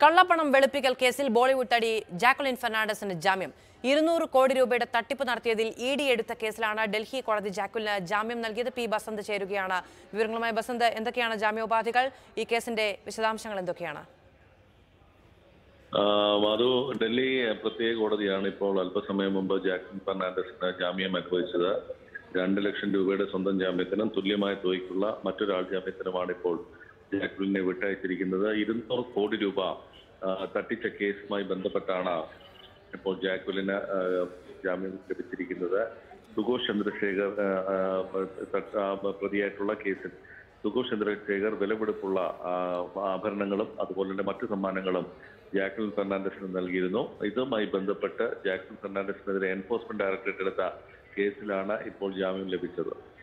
കള്ളപ്പണം വെളുപ്പിക്കൽ കേസിൽ ബോളിവുഡ് നടി ജാക്വലിൻ ഫെർണാണ്ടസിന് ജാമ്യം ഇരുന്നൂറ് കോടി രൂപയുടെ തട്ടിപ്പ് നടത്തിയതിൽ ഇ ഡി എടുത്ത കേസിലാണ് ഡൽഹി കോടതി ജാക്വലിന് ജാമ്യം നൽകിയത് പി ബസന്ത് ചേരുകയാണ് വിവരങ്ങളുമായി ബസന്ത് എന്തൊക്കെയാണ് ജാമ്യോപാധികൾ ഈ കേസിന്റെ വിശദാംശങ്ങൾ എന്തൊക്കെയാണ് ആഹ് അത് ഡൽഹി പ്രത്യേക കോടതിയാണ് ഇപ്പോൾ അല്പസമയം മുമ്പ് ജാക്സൺ ഫെർണാണ്ടസിന് ജാമ്യം അനുവദിച്ചത് രണ്ട് ലക്ഷം രൂപയുടെ സ്വന്തം ജാമ്യത്തിനും തുല്യമായ തുകയ്ക്കുള്ള മറ്റൊരാൾ ജാമ്യത്തിനുമാണ് ഇപ്പോൾ ജാക്വലിനെ വിട്ടയച്ചിരിക്കുന്നത് ഇരുന്നൂറ് കോടി രൂപ ആഹ് തട്ടിച്ച കേസുമായി ബന്ധപ്പെട്ടാണ് ഇപ്പോൾ ജാക്വലിന് ആഹ് ജാമ്യം ലഭിച്ചിരിക്കുന്നത് സുഘോഷ് ചന്ദ്രശേഖർ ആഹ് ആഹ് തട്ട് ആഹ് പ്രതിയായിട്ടുള്ള കേസിൽ സുഘോഷ് ചന്ദ്രശേഖർ വിലപിടിപ്പുള്ള ആഹ് ആഭരണങ്ങളും അതുപോലെ തന്നെ മറ്റു സമ്മാനങ്ങളും ജാക്സൺ ഫെർണാണ്ടസിന് നൽകിയിരുന്നു ഇതുമായി ബന്ധപ്പെട്ട് ജാക്സൺ ഫെർണാണ്ടസിനെതിരെ എൻഫോഴ്സ്മെന്റ് ഡയറക്ടറേറ്റ് എടുത്ത കേസിലാണ് ഇപ്പോൾ ജാമ്യം ലഭിച്ചത്